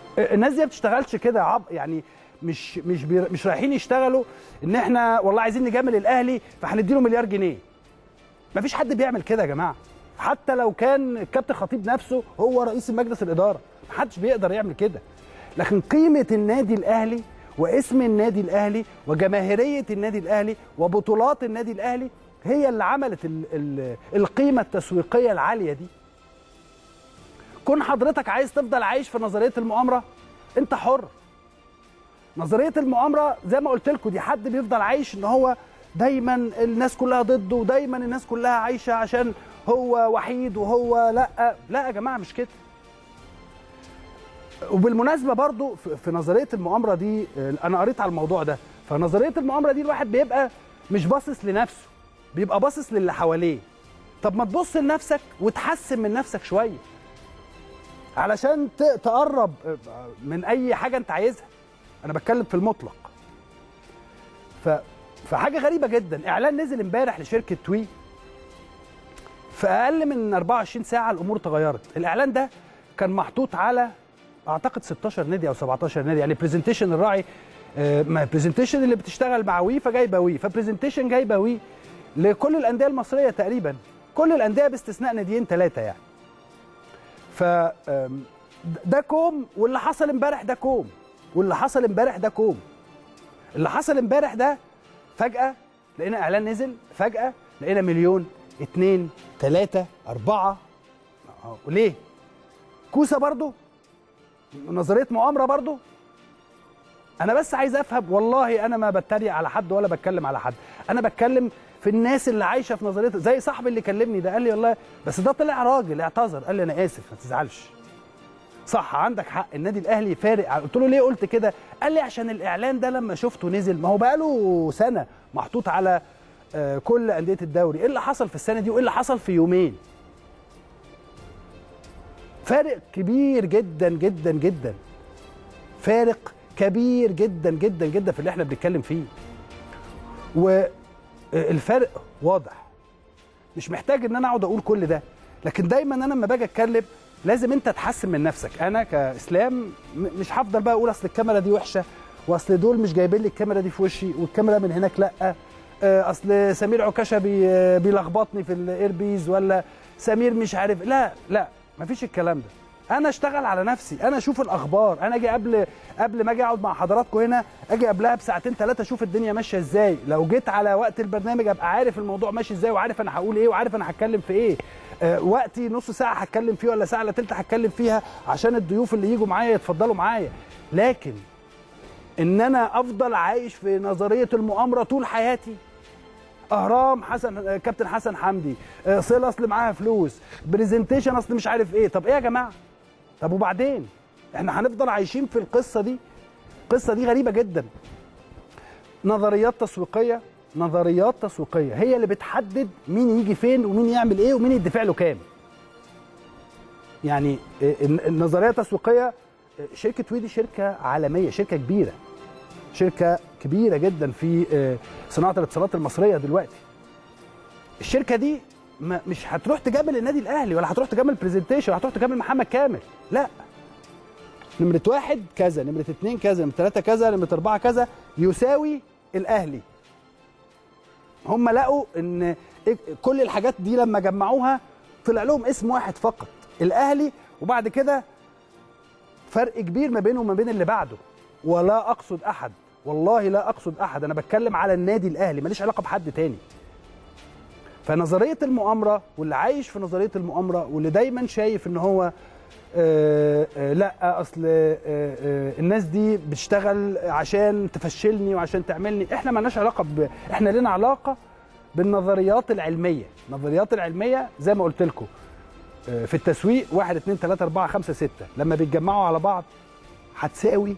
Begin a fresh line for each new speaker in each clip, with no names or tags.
الناس دي ما بتشتغلش كده عب يعني مش مش بي مش رايحين يشتغلوا ان احنا والله عايزين نجامل الاهلي فهنديله مليار جنيه ما فيش حد بيعمل كده يا جماعه حتى لو كان الكابتن خطيب نفسه هو رئيس مجلس الاداره ما حدش بيقدر يعمل كده لكن قيمه النادي الاهلي واسم النادي الاهلي وجماهيريه النادي الاهلي وبطولات النادي الاهلي هي اللي عملت ال ال القيمه التسويقيه العاليه دي كون حضرتك عايز تفضل عايش في نظريه المؤامره انت حر نظريه المؤامره زي ما قلت لكم دي حد بيفضل عايش ان هو دايما الناس كلها ضده ودايما الناس كلها عايشه عشان هو وحيد وهو لا لا يا جماعه مش كده وبالمناسبه برضو في- في نظريه المؤامره دي آه، انا قريت على الموضوع ده فنظريه المؤامره دي الواحد بيبقى مش باصص لنفسه بيبقى باصص للي حواليه طب ما تبص لنفسك وتحسن من نفسك شويه علشان ت- تقرب آه، من اي حاجه انت عايزها انا بتكلم في المطلق ف فحاجه غريبه جدا اعلان نزل امبارح لشركه توي في اقل من 24 ساعه الامور تغيرت الاعلان ده كان محطوط على اعتقد 16 نادي او 17 نادي يعني برزنتيشن الراعي آه، ما برزنتيشن اللي بتشتغل مع وي فجايبه وي فبرزنتيشن جايبه وي لكل الانديه المصريه تقريبا كل الانديه باستثناء ناديين ثلاثه يعني ف آم، ده كوم واللي حصل امبارح ده كوم واللي حصل امبارح ده كوم اللي حصل امبارح ده فجأة لقينا إعلان نزل فجأة لقينا مليون اتنين تلاتة أربعة أه، وليه؟ كوسة برضو نظرية مؤامرة برضو أنا بس عايز أفهم والله أنا ما بتريق على حد ولا بتكلم على حد أنا بتكلم في الناس اللي عايشة في نظرية زي صاحبي اللي كلمني ده قال لي والله بس ده طلع راجل اعتذر قال لي أنا آسف ما تزعلش صح عندك حق النادي الاهلي فارق قلت له ليه قلت كده قال لي عشان الاعلان ده لما شفته نزل ما هو بقاله سنه محطوط على آه، كل انديه الدوري ايه اللي حصل في السنه دي وايه اللي حصل في يومين فارق كبير جدا جدا جدا فارق كبير جدا جدا جدا في اللي احنا بنتكلم فيه والفرق واضح مش محتاج ان انا اقعد اقول كل ده لكن دايما انا لما باجي اتكلم لازم انت تحسن من نفسك انا كاسلام م- مش هفضل بقى اقول اصل الكاميرا دي وحشه واصل دول مش جايبين لي الكاميرا دي في وشي والكاميرا من هناك لا آه، اصل سمير عكاشه بي آه، بيلخبطني في الايربيز ولا سمير مش عارف لا لا مفيش الكلام ده انا اشتغل على نفسي انا اشوف الاخبار انا اجي قبل قبل ما اجي اقعد مع حضراتكم هنا اجي قبلها بساعتين ثلاثه اشوف الدنيا ماشيه ازاي لو جيت على وقت البرنامج ابقى عارف الموضوع ماشي ازاي وعارف انا هقول ايه وعارف انا هتكلم في ايه آه وقتي نص ساعه هتكلم فيه ولا ساعه الا تلت هتكلم فيها عشان الضيوف اللي يجوا معايا يتفضلوا معايا لكن ان انا افضل عايش في نظريه المؤامره طول حياتي اهرام حسن آه، كابتن حسن حمدي آه، صله اصل معاها فلوس برزنتيشن اصل مش عارف ايه طب ايه يا جماعه طب وبعدين احنا هنفضل عايشين في القصه دي القصه دي غريبه جدا نظريات تسويقيه نظريات تسويقيه هي اللي بتحدد مين يجي فين ومين يعمل ايه ومين يدفع له كام يعني آه، الن- النظريه التسويقيه آه، شركه ويدي شركه عالميه شركه كبيره شركه كبيره جدا في آه، صناعه الاتصالات المصريه دلوقتي الشركه دي ما مش هتروح تجامل النادي الاهلي ولا هتروح تجامل برزنتيشن هتروح تجامل محمد كامل لا نمرة واحد كذا نمرة اتنين كذا نمرة تلاتة كذا نمرة أربعة كذا يساوي الأهلي هم لقوا إن إيه- كل الحاجات دي لما جمعوها طلع لهم اسم واحد فقط الأهلي وبعد كده فرق كبير ما بينه وما بين اللي بعده ولا أقصد أحد والله لا أقصد أحد أنا بتكلم على النادي الأهلي ماليش علاقة بحد تاني فنظريه المؤامره واللي عايش في نظريه المؤامره واللي دايما شايف ان هو آه آه لا اصل آه آه الناس دي بتشتغل عشان تفشلني وعشان تعملني احنا مالناش علاقه ب... احنا لنا علاقه بالنظريات العلميه النظريات العلميه زي ما قلت لكم آه في التسويق 1 2 3 4 5 6 لما بيتجمعوا على بعض هتساوي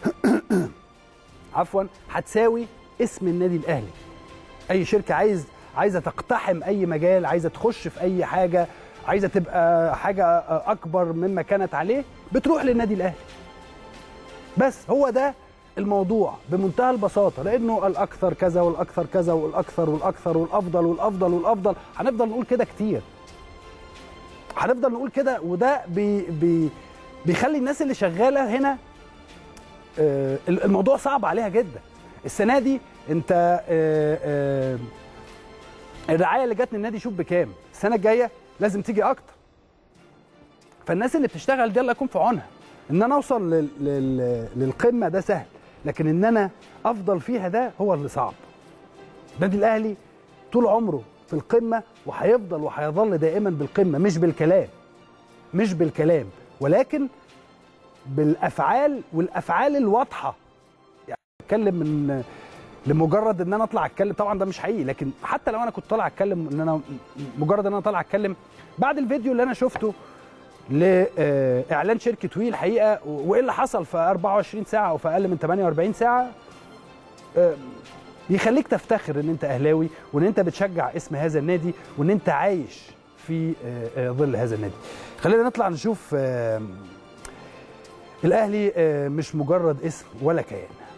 عفوا هتساوي اسم النادي الاهلي اي شركه عايز عايزه تقتحم اي مجال عايزه تخش في اي حاجه عايزه تبقى حاجه اكبر مما كانت عليه بتروح للنادي الاهلي بس هو ده الموضوع بمنتهى البساطه لانه الاكثر كذا والاكثر كذا والاكثر والاكثر والافضل والافضل والافضل هنفضل نقول كده كتير هنفضل نقول كده وده بي بي بيخلي الناس اللي شغاله هنا آه، الموضوع صعب عليها جدا السنه دي انت آه، آه، الرعايه اللي جت من النادي شوف بكام السنه الجايه لازم تيجي اكتر فالناس اللي بتشتغل دي الله يكون في عونها ان انا اوصل لل... لل... للقمه ده سهل لكن ان انا افضل فيها ده هو اللي صعب النادي الاهلي طول عمره في القمه وهيفضل وهيظل دائما بالقمه مش بالكلام مش بالكلام ولكن بالافعال والافعال الواضحه يعني اتكلم من لمجرد ان انا اطلع اتكلم طبعا ده مش حقيقي لكن حتى لو انا كنت طالع اتكلم ان انا مجرد ان انا طالع اتكلم بعد الفيديو اللي انا شفته لاعلان شركه وي الحقيقه وايه اللي حصل في 24 ساعه او في اقل من 48 ساعه آه، يخليك تفتخر ان انت اهلاوي وان انت بتشجع اسم هذا النادي وان انت عايش في آه، آه، ظل هذا النادي خلينا نطلع نشوف آه، الاهلي آه، مش مجرد اسم ولا كيان